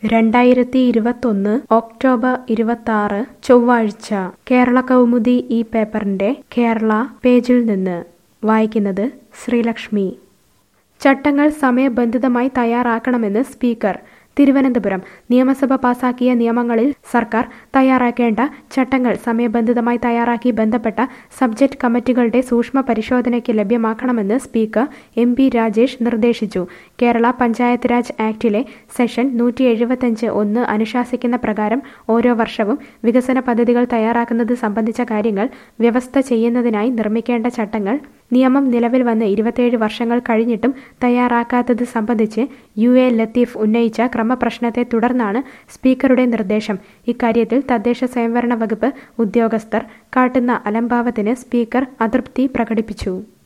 രണ്ടായിരത്തി ഇരുപത്തൊന്ന് ഒക്ടോബർ ഇരുപത്താറ് ചൊവ്വാഴ്ച കേരള കൗമുദി ഈ പേപ്പറിന്റെ കേരള പേജിൽ നിന്ന് വായിക്കുന്നത് ശ്രീലക്ഷ്മി ചട്ടങ്ങൾ സമയബന്ധിതമായി തയ്യാറാക്കണമെന്ന് സ്പീക്കർ തിരുവനന്തപുരം നിയമസഭ പാസാക്കിയ നിയമങ്ങളിൽ സർക്കാർ തയ്യാറാക്കേണ്ട ചട്ടങ്ങൾ സമയബന്ധിതമായി തയ്യാറാക്കി ബന്ധപ്പെട്ട സബ്ജക്ട് കമ്മിറ്റികളുടെ സൂക്ഷ്മ പരിശോധനയ്ക്ക് ലഭ്യമാക്കണമെന്ന് സ്പീക്കർ എം പി രാജേഷ് നിർദ്ദേശിച്ചു കേരള പഞ്ചായത്ത് രാജ് ആക്ടിലെ സെഷൻ നൂറ്റി എഴുപത്തഞ്ച് ഒന്ന് അനുശാസിക്കുന്ന പ്രകാരം ഓരോ വർഷവും വികസന പദ്ധതികൾ തയ്യാറാക്കുന്നത് സംബന്ധിച്ച കാര്യങ്ങൾ വ്യവസ്ഥ ചെയ്യുന്നതിനായി നിർമ്മിക്കേണ്ട ചട്ടങ്ങൾ നിയമം നിലവിൽ വന്ന് ഇരുപത്തിയേഴ് വർഷങ്ങൾ കഴിഞ്ഞിട്ടും തയ്യാറാക്കാത്തത് സംബന്ധിച്ച് യു എ ലത്തീഫ് ഉന്നയിച്ച ക്രമപ്രശ്നത്തെ തുടർന്നാണ് സ്പീക്കറുടെ നിർദ്ദേശം ഇക്കാര്യത്തിൽ തദ്ദേശ സ്വയംഭരണ വകുപ്പ് ഉദ്യോഗസ്ഥർ കാട്ടുന്ന അലംഭാവത്തിന് സ്പീക്കർ അതൃപ്തി പ്രകടിപ്പിച്ചു